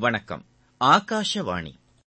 வணக்கம் ஆகாஷவாணி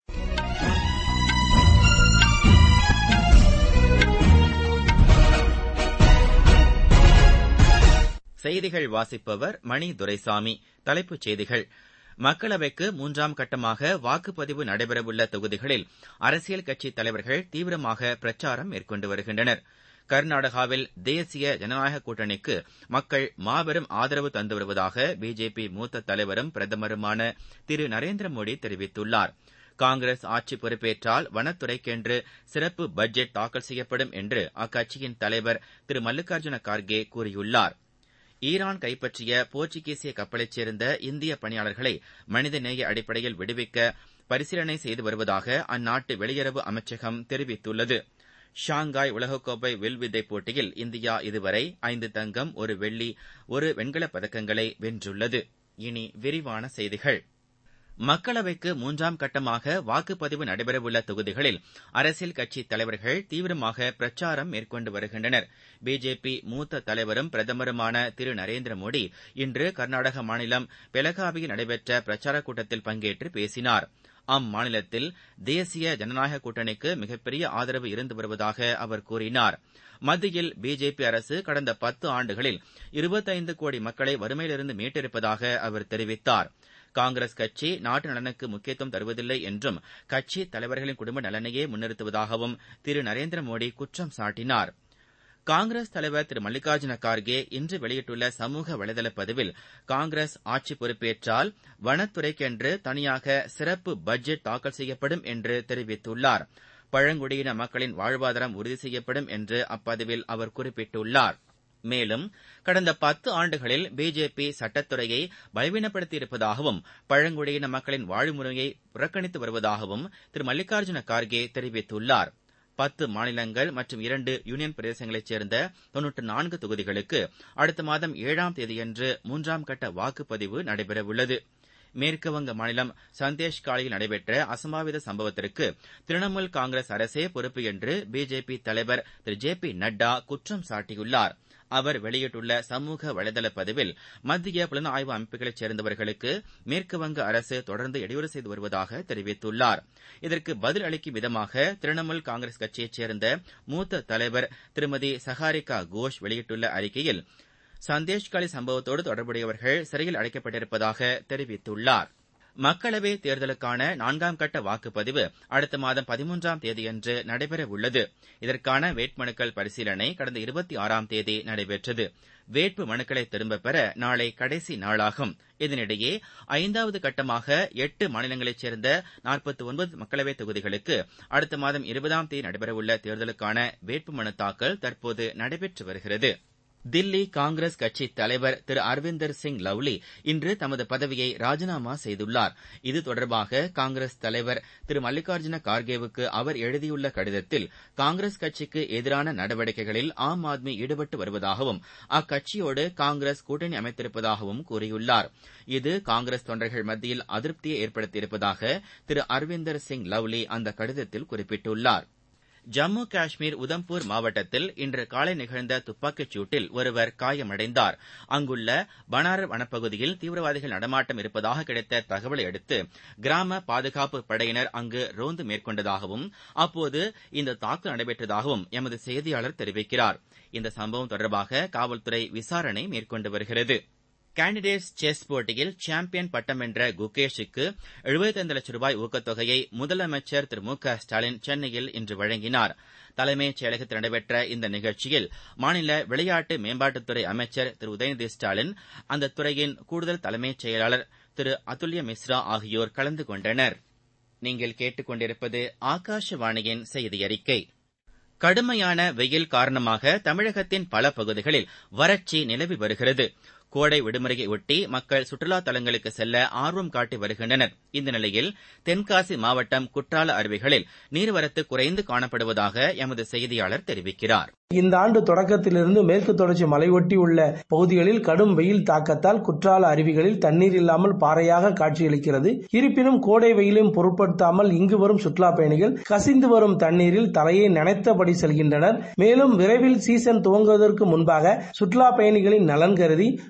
செய்திகள் வாசிப்பவர் மணி துரைசாமி தலைப்புச் செய்திகள் மக்களவைக்கு மூன்றாம் கட்டமாக வாக்குப்பதிவு நடைபெறவுள்ள தொகுதிகளில் அரசியல் கட்சித் தலைவர்கள் தீவிரமாக பிரச்சாரம் மேற்கொண்டு வருகின்றனர் கர்நாடகாவில் தேசிய ஜனநாயக கூட்டணிக்கு மக்கள் மாபெரும் ஆதரவு தந்து வருவதாக பிஜேபி மூத்த தலைவரும் பிரதமருமான திரு நரேந்திர மோடி தெரிவித்துள்ளார் காங்கிரஸ் ஆட்சி பொறுப்பேற்றால் வனத்துறைக்கென்று சிறப்பு பட்ஜெட் தாக்கல் செய்யப்படும் என்று அக்கட்சியின் தலைவர் திரு மல்லிகார்ஜுன கார்கே கூறியுள்ளார் ஈரான் கைப்பற்றிய போர்ச்சுகீசிய கப்பலைச் சேர்ந்த இந்திய பணியாளர்களை மனிதநேய அடிப்படையில் விடுவிக்க பரிசீலனை செய்து வருவதாக அந்நாட்டு வெளியுறவு அமைச்சகம் தெரிவித்துள்ளது ஷாங்காய் உலகக்கோப்பை வில்வித்தை போட்டியில் இந்தியா இதுவரை ஐந்து தங்கம் ஒரு வெள்ளி ஒரு வெண்கலப் பதக்கங்களை வென்றுள்ளது இனி விரிவான செய்திகள் மக்களவைக்கு மூன்றாம் கட்டமாக வாக்குப்பதிவு நடைபெறவுள்ள தொகுதிகளில் அரசியல் கட்சித் தலைவர்கள் தீவிரமாக பிரச்சாரம் மேற்கொண்டு வருகின்றனர் பிஜேபி மூத்த தலைவரும் பிரதமருமான திரு நரேந்திர மோடி இன்று கர்நாடக மாநிலம் பெலகாவியில் நடைபெற்ற பிரச்சாரக் கூட்டத்தில் பங்கேற்று பேசினார் அம்மாநிலத்தில் தேசிய ஜனநாயக கூட்டணிக்கு மிகப்பெரிய ஆதரவு இருந்து வருவதாக அவர் கூறினார் மத்தியில் பிஜேபி அரசு கடந்த பத்து ஆண்டுகளில் இருபத்தைந்து கோடி மக்களை வறுமையிலிருந்து மீட்டிருப்பதாக அவர் தெரிவித்தார் காங்கிரஸ் கட்சி நாட்டு நலனுக்கு முக்கியத்துவம் தருவதில்லை என்றும் கட்சி தலைவர்களின் குடும்ப நலனையே முன்னிறுத்துவதாகவும் திரு நரேந்திர மோடி குற்றம் சாட்டினார் காங்கிரஸ் தலைவர் திரு மல்லிகார்ஜுன கார்கே இன்று வெளியிட்டுள்ள சமூக வலைதள பதிவில் காங்கிரஸ் ஆட்சி பொறுப்பேற்றால் வனத்துறைக்கென்று தனியாக சிறப்பு பட்ஜெட் தாக்கல் செய்யப்படும் என்று தெரிவித்துள்ளார் பழங்குடியின மக்களின் வாழ்வாதாரம் உறுதி செய்யப்படும் என்று அப்பதிவில் அவர் குறிப்பிட்டுள்ளார் மேலும் கடந்த பத்து ஆண்டுகளில் பிஜேபி சட்டத்துறையை பலவீனப்படுத்தியிருப்பதாகவும் பழங்குடியின மக்களின் வாழ்முறையை புறக்கணித்து வருவதாகவும் திரு மல்லிகார்ஜுன கார்கே தெரிவித்துள்ளார் பத்து மாநிலங்கள் மற்றும் இரண்டு யூனியன் பிரதேசங்களைச் சேர்ந்த தொன்னூற்று நான்கு தொகுதிகளுக்கு அடுத்த மாதம் ஏழாம் தேதியன்று மூன்றாம் கட்ட வாக்குப்பதிவு நடைபெறவுள்ளது மேற்குவங்க மாநிலம் சந்தேஷ்காலியில் நடைபெற்ற அசம்பாவித சம்பவத்திற்கு திரிணாமுல் காங்கிரஸ் அரசே பொறுப்பு என்று பிஜேபி தலைவர் திரு ஜே பி நட்டா குற்றம் சாட்டியுள்ளார் அவர் வெளியிட்டுள்ள சமூக வலைதள பதிவில் மத்திய புலனாய்வு அமைப்புகளைச் சேர்ந்தவர்களுக்கு மேற்குவங்க அரசு தொடர்ந்து இடையூறு செய்து வருவதாக தெரிவித்துள்ளார் இதற்கு பதில் அளிக்கும் விதமாக திரிணாமுல் காங்கிரஸ் கட்சியைச் சேர்ந்த மூத்த தலைவர் திருமதி சஹாரிகா கோஷ் வெளியிட்டுள்ள அறிக்கையில் சந்தேஷ்காலி சம்பவத்தோடு தொடர்புடையவர்கள் சிறையில் அடைக்கப்பட்டிருப்பதாக தெரிவித்துள்ளார் மக்களவை தேர்தலுக்கான நான்காம் கட்ட வாக்குப்பதிவு அடுத்த மாதம் பதிமூன்றாம் தேதியன்று நடைபெறவுள்ளது இதற்கான வேட்புமனுக்கள் பரிசீலனை கடந்த இருபத்தி ஆறாம் தேதி நடைபெற்றது வேட்பு மனுக்களை திரும்பப் பெற நாளை கடைசி நாளாகும் இதனிடையே ஐந்தாவது கட்டமாக எட்டு மாநிலங்களைச் சேர்ந்த நாற்பத்தி ஒன்பது மக்களவைத் தொகுதிகளுக்கு அடுத்த மாதம் இருபதாம் தேதி நடைபெறவுள்ள தேர்தலுக்கான வேட்புமனு தாக்கல் தற்போது நடைபெற்று வருகிறது தில்லி காங்கிரஸ் கட்சித் தலைவர் திரு அரவிந்தர் சிங் லவ்லி இன்று தமது பதவியை ராஜினாமா செய்துள்ளார் இது தொடர்பாக காங்கிரஸ் தலைவர் திரு மல்லிகார்ஜுன கார்கேவுக்கு அவர் எழுதியுள்ள கடிதத்தில் காங்கிரஸ் கட்சிக்கு எதிரான நடவடிக்கைகளில் ஆம் ஆத்மி ஈடுபட்டு வருவதாகவும் அக்கட்சியோடு காங்கிரஸ் கூட்டணி அமைத்திருப்பதாகவும் கூறியுள்ளார் இது காங்கிரஸ் தொண்டர்கள் மத்தியில் அதிருப்தியை ஏற்படுத்தியிருப்பதாக திரு அரவிந்தர் சிங் லவ்லி அந்த கடிதத்தில் குறிப்பிட்டுள்ளார் ஜம்மு காஷ்மீர் உதம்பூர் மாவட்டத்தில் இன்று காலை நிகழ்ந்த துப்பாக்கிச் சூட்டில் ஒருவர் காயமடைந்தார் அங்குள்ள பனாரர் வனப்பகுதியில் தீவிரவாதிகள் நடமாட்டம் இருப்பதாக கிடைத்த தகவலை அடுத்து கிராம பாதுகாப்பு படையினர் அங்கு ரோந்து மேற்கொண்டதாகவும் அப்போது இந்த தாக்குதல் நடைபெற்றதாகவும் எமது செய்தியாளர் தெரிவிக்கிறார் இந்த சம்பவம் தொடர்பாக காவல்துறை விசாரணை மேற்கொண்டு வருகிறது கேண்டிடேட்ஸ் செஸ் போட்டியில் சாம்பியன் பட்டம் வென்ற குகேஷுக்கு எழுபத்தைந்து லட்சம் ரூபாய் ஊக்கத்தொகையை முதலமைச்சர் திரு மு க ஸ்டாலின் சென்னையில் இன்று வழங்கினார் தலைமைச் செயலகத்தில் நடைபெற்ற இந்த நிகழ்ச்சியில் மாநில விளையாட்டு மேம்பாட்டுத்துறை அமைச்சர் திரு உதயநிதி ஸ்டாலின் அந்த துறையின் கூடுதல் தலைமைச் செயலாளர் திரு அதுல்ய மிஸ்ரா ஆகியோர் கலந்து கொண்டனர் நீங்கள் கேட்டுக்கொண்டிருப்பது ஆகாஷவாணியின் செய்தி அறிக்கை கடுமையான வெயில் காரணமாக தமிழகத்தின் பல பகுதிகளில் வறட்சி நிலவி வருகிறது கோடை விடுமுறையொட்டி மக்கள் சுற்றுலா தலங்களுக்கு செல்ல ஆர்வம் காட்டி வருகின்றனர் இந்த நிலையில் தென்காசி மாவட்டம் குற்றால அருவிகளில் நீர்வரத்து குறைந்து காணப்படுவதாக எமது செய்தியாளர் தெரிவிக்கிறார் இந்த ஆண்டு தொடக்கத்திலிருந்து மேற்கு தொடர்ச்சி மலையொட்டி உள்ள பகுதிகளில் கடும் வெயில் தாக்கத்தால் குற்றால அருவிகளில் தண்ணீர் இல்லாமல் பாறையாக காட்சியளிக்கிறது இருப்பினும் கோடை வெயிலையும் பொருட்படுத்தாமல் இங்கு வரும் சுற்றுலா பயணிகள் கசிந்து வரும் தண்ணீரில் தலையை நனைத்தபடி செல்கின்றனர் மேலும் விரைவில் சீசன் துவங்குவதற்கு முன்பாக சுற்றுலா பயணிகளின் நலன் கருதி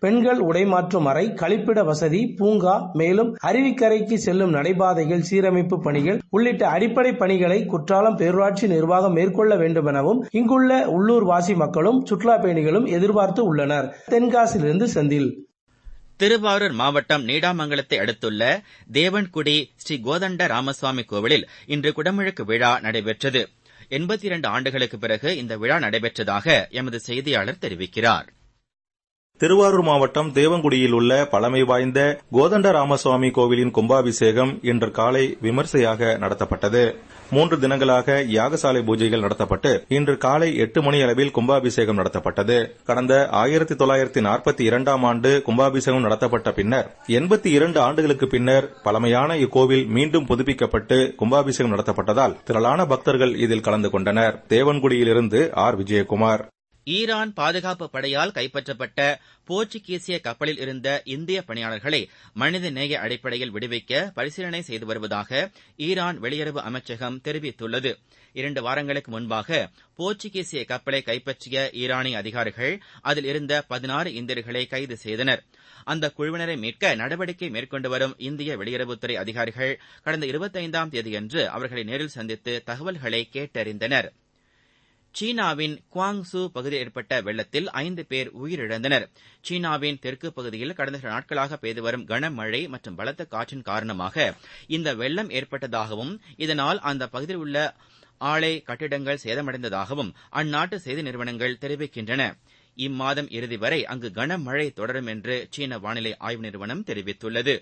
பெண்கள் உடைமாற்றும் அறை கழிப்பிட வசதி பூங்கா மேலும் அருவிக்கரைக்கு செல்லும் நடைபாதைகள் சீரமைப்பு பணிகள் உள்ளிட்ட அடிப்படை பணிகளை குற்றாலம் பேரூராட்சி நிர்வாகம் மேற்கொள்ள வேண்டும் எனவும் இங்குள்ள உள்ளூர் வாசி மக்களும் சுற்றுலா பயணிகளும் எதிர்பார்த்து உள்ளனர் தென்காசியிலிருந்து செந்தில் திருவாரூர் மாவட்டம் நீடாமங்கலத்தை அடுத்துள்ள தேவன்குடி ஸ்ரீ கோதண்ட ராமசுவாமி கோவிலில் இன்று குடமுழுக்கு விழா நடைபெற்றது எண்பத்தி இரண்டு ஆண்டுகளுக்கு பிறகு இந்த விழா நடைபெற்றதாக எமது செய்தியாளர் தெரிவிக்கிறார் திருவாரூர் மாவட்டம் தேவங்குடியில் உள்ள பழமை வாய்ந்த கோதண்ட ராமசுவாமி கோவிலின் கும்பாபிஷேகம் இன்று காலை விமர்சையாக நடத்தப்பட்டது மூன்று தினங்களாக யாகசாலை பூஜைகள் நடத்தப்பட்டு இன்று காலை எட்டு மணி அளவில் கும்பாபிஷேகம் நடத்தப்பட்டது கடந்த ஆயிரத்தி தொள்ளாயிரத்தி நாற்பத்தி இரண்டாம் ஆண்டு கும்பாபிஷேகம் நடத்தப்பட்ட பின்னர் எண்பத்தி இரண்டு ஆண்டுகளுக்கு பின்னர் பழமையான இக்கோவில் மீண்டும் புதுப்பிக்கப்பட்டு கும்பாபிஷேகம் நடத்தப்பட்டதால் திரளான பக்தர்கள் இதில் கலந்து கொண்டனர் தேவன்குடியிலிருந்து ஆர் விஜயகுமார் ஈரான் பாதுகாப்பு படையால் கைப்பற்றப்பட்ட போர்ச்சுகீசிய கப்பலில் இருந்த இந்திய பணியாளர்களை மனிதநேய அடிப்படையில் விடுவிக்க பரிசீலனை செய்து வருவதாக ஈரான் வெளியுறவு அமைச்சகம் தெரிவித்துள்ளது இரண்டு வாரங்களுக்கு முன்பாக போர்ச்சுகீசிய கப்பலை கைப்பற்றிய ஈரானிய அதிகாரிகள் அதில் இருந்த பதினாறு இந்தியர்களை கைது செய்தனர் அந்த குழுவினரை மீட்க நடவடிக்கை மேற்கொண்டு வரும் இந்திய வெளியுறவுத்துறை அதிகாரிகள் கடந்த இருபத்தைந்தாம் தேதியன்று அவர்களை நேரில் சந்தித்து தகவல்களை கேட்டறிந்தனர் சீனாவின் குவாங்சு பகுதியில் ஏற்பட்ட வெள்ளத்தில் ஐந்து பேர் உயிரிழந்தனர் சீனாவின் தெற்கு பகுதியில் கடந்த சில நாட்களாக பெய்து வரும் கனமழை மற்றும் பலத்த காற்றின் காரணமாக இந்த வெள்ளம் ஏற்பட்டதாகவும் இதனால் அந்த பகுதியில் உள்ள ஆலை கட்டிடங்கள் சேதமடைந்ததாகவும் அந்நாட்டு செய்தி நிறுவனங்கள் தெரிவிக்கின்றன இம்மாதம் இறுதி வரை அங்கு கனமழை தொடரும் என்று சீன வானிலை ஆய்வு நிறுவனம் தெரிவித்துள்ளது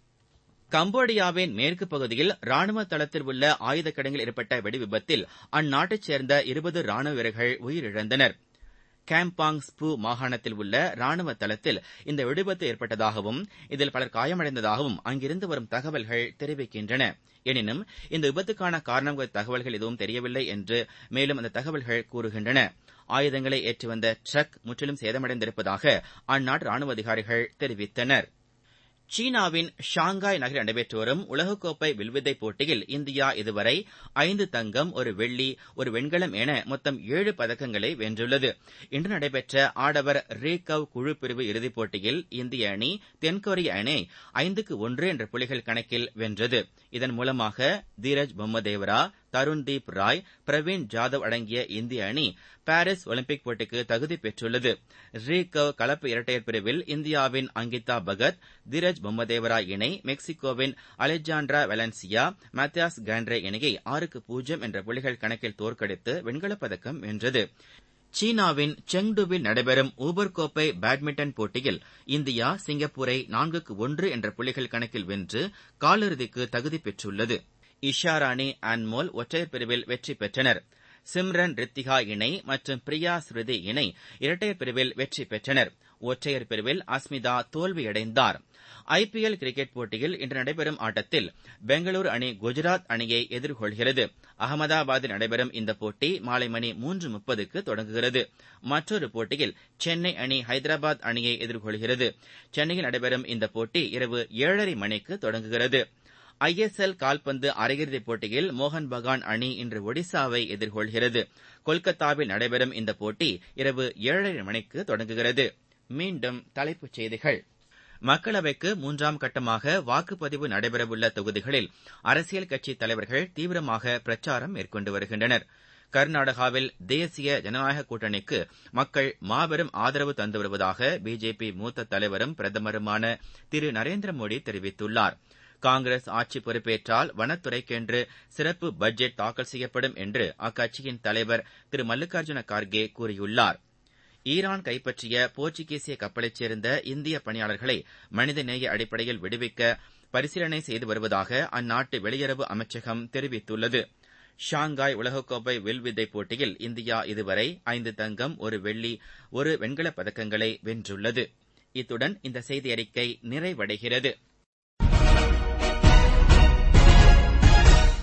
கம்போடியாவின் மேற்கு பகுதியில் ராணுவ தளத்தில் உள்ள ஆயுத கிடங்கில் ஏற்பட்ட வெடி விபத்தில் அந்நாட்டைச் சேர்ந்த இருபது ராணுவ வீரர்கள் உயிரிழந்தனர் கேம்பாங் ஸ்பூ மாகாணத்தில் உள்ள ராணுவ தளத்தில் இந்த வெடிவிபத்து ஏற்பட்டதாகவும் இதில் பலர் காயமடைந்ததாகவும் அங்கிருந்து வரும் தகவல்கள் தெரிவிக்கின்றன எனினும் இந்த விபத்துக்கான காரணம் குறித்த தகவல்கள் எதுவும் தெரியவில்லை என்று மேலும் அந்த தகவல்கள் கூறுகின்றன ஆயுதங்களை ஏற்றி வந்த ட்ரக் முற்றிலும் சேதமடைந்திருப்பதாக அந்நாட்டு ராணுவ அதிகாரிகள் தெரிவித்தனர் சீனாவின் ஷாங்காய் நகரில் நடைபெற்று வரும் உலகக்கோப்பை வில்வித்தை போட்டியில் இந்தியா இதுவரை ஐந்து தங்கம் ஒரு வெள்ளி ஒரு வெண்கலம் என மொத்தம் ஏழு பதக்கங்களை வென்றுள்ளது இன்று நடைபெற்ற ஆடவர் ரீகவ் குழு பிரிவு இறுதிப் போட்டியில் இந்திய அணி தென்கொரிய அணியை ஐந்துக்கு ஒன்று என்ற புள்ளிகள் கணக்கில் வென்றது இதன் மூலமாக தீரஜ் பொம்மதேவரா தருண்தீப் ராய் பிரவீன் ஜாதவ் அடங்கிய இந்திய அணி பாரிஸ் ஒலிம்பிக் போட்டிக்கு தகுதி பெற்றுள்ளது ரீகவ் கலப்பு இரட்டையர் பிரிவில் இந்தியாவின் அங்கிதா பகத் தீரஜ் பொம்மதேவரா இணை மெக்சிகோவின் அலெஜாண்ட்ரா வெலன்சியா மேத்தியாஸ் கேண்ட்ரே இணையை ஆறுக்கு பூஜ்ஜியம் என்ற புள்ளிகள் கணக்கில் தோற்கடித்து வெண்கலப் பதக்கம் வென்றது சீனாவின் செங்டுவில் நடைபெறும் ஊபர் கோப்பை பேட்மிண்டன் போட்டியில் இந்தியா சிங்கப்பூரை நான்குக்கு ஒன்று என்ற புள்ளிகள் கணக்கில் வென்று காலிறுதிக்கு தகுதி பெற்றுள்ளது இஷா ராணி அன்மோல் ஒற்றையர் பிரிவில் வெற்றி பெற்றனர் சிம்ரன் ரித்திகா இணை மற்றும் பிரியா ஸ்ருதி இணை இரட்டையர் பிரிவில் வெற்றி பெற்றனர் ஒற்றையர் பிரிவில் அஸ்மிதா தோல்வியடைந்தார் ஐபிஎல் கிரிக்கெட் போட்டியில் இன்று நடைபெறும் ஆட்டத்தில் பெங்களூரு அணி குஜராத் அணியை எதிர்கொள்கிறது அகமதாபாத்தில் நடைபெறும் இந்த போட்டி மாலை மணி மூன்று முப்பதுக்கு தொடங்குகிறது மற்றொரு போட்டியில் சென்னை அணி ஹைதராபாத் அணியை எதிர்கொள்கிறது சென்னையில் நடைபெறும் இந்த போட்டி இரவு ஏழரை மணிக்கு தொடங்குகிறது ஐஎஸ்எல் கால்பந்து அரையிறுதிப் போட்டியில் மோகன் பகான் அணி இன்று ஒடிசாவை எதிர்கொள்கிறது கொல்கத்தாவில் நடைபெறும் இந்த போட்டி இரவு ஏழரை மணிக்கு தொடங்குகிறது மீண்டும் தலைப்புச் செய்திகள் மக்களவைக்கு மூன்றாம் கட்டமாக வாக்குப்பதிவு நடைபெறவுள்ள தொகுதிகளில் அரசியல் கட்சித் தலைவர்கள் தீவிரமாக பிரச்சாரம் மேற்கொண்டு வருகின்றனர் கர்நாடகாவில் தேசிய ஜனநாயக கூட்டணிக்கு மக்கள் மாபெரும் ஆதரவு தந்து வருவதாக பிஜேபி மூத்த தலைவரும் பிரதமருமான திரு நரேந்திர மோடி தெரிவித்துள்ளார் காங்கிரஸ் ஆட்சி பொறுப்பேற்றால் வனத்துறைக்கென்று சிறப்பு பட்ஜெட் தாக்கல் செய்யப்படும் என்று அக்கட்சியின் தலைவர் திரு மல்லிகார்ஜுன கார்கே கூறியுள்ளார் ஈரான் கைப்பற்றிய போர்ச்சுகீசிய கப்பலைச் சேர்ந்த இந்திய பணியாளர்களை மனிதநேய அடிப்படையில் விடுவிக்க பரிசீலனை செய்து வருவதாக அந்நாட்டு வெளியுறவு அமைச்சகம் தெரிவித்துள்ளது ஷாங்காய் உலகக்கோப்பை வில்வித்தை போட்டியில் இந்தியா இதுவரை ஐந்து தங்கம் ஒரு வெள்ளி ஒரு வெண்கலப் பதக்கங்களை வென்றுள்ளது இத்துடன் இந்த செய்தி அறிக்கை நிறைவடைகிறது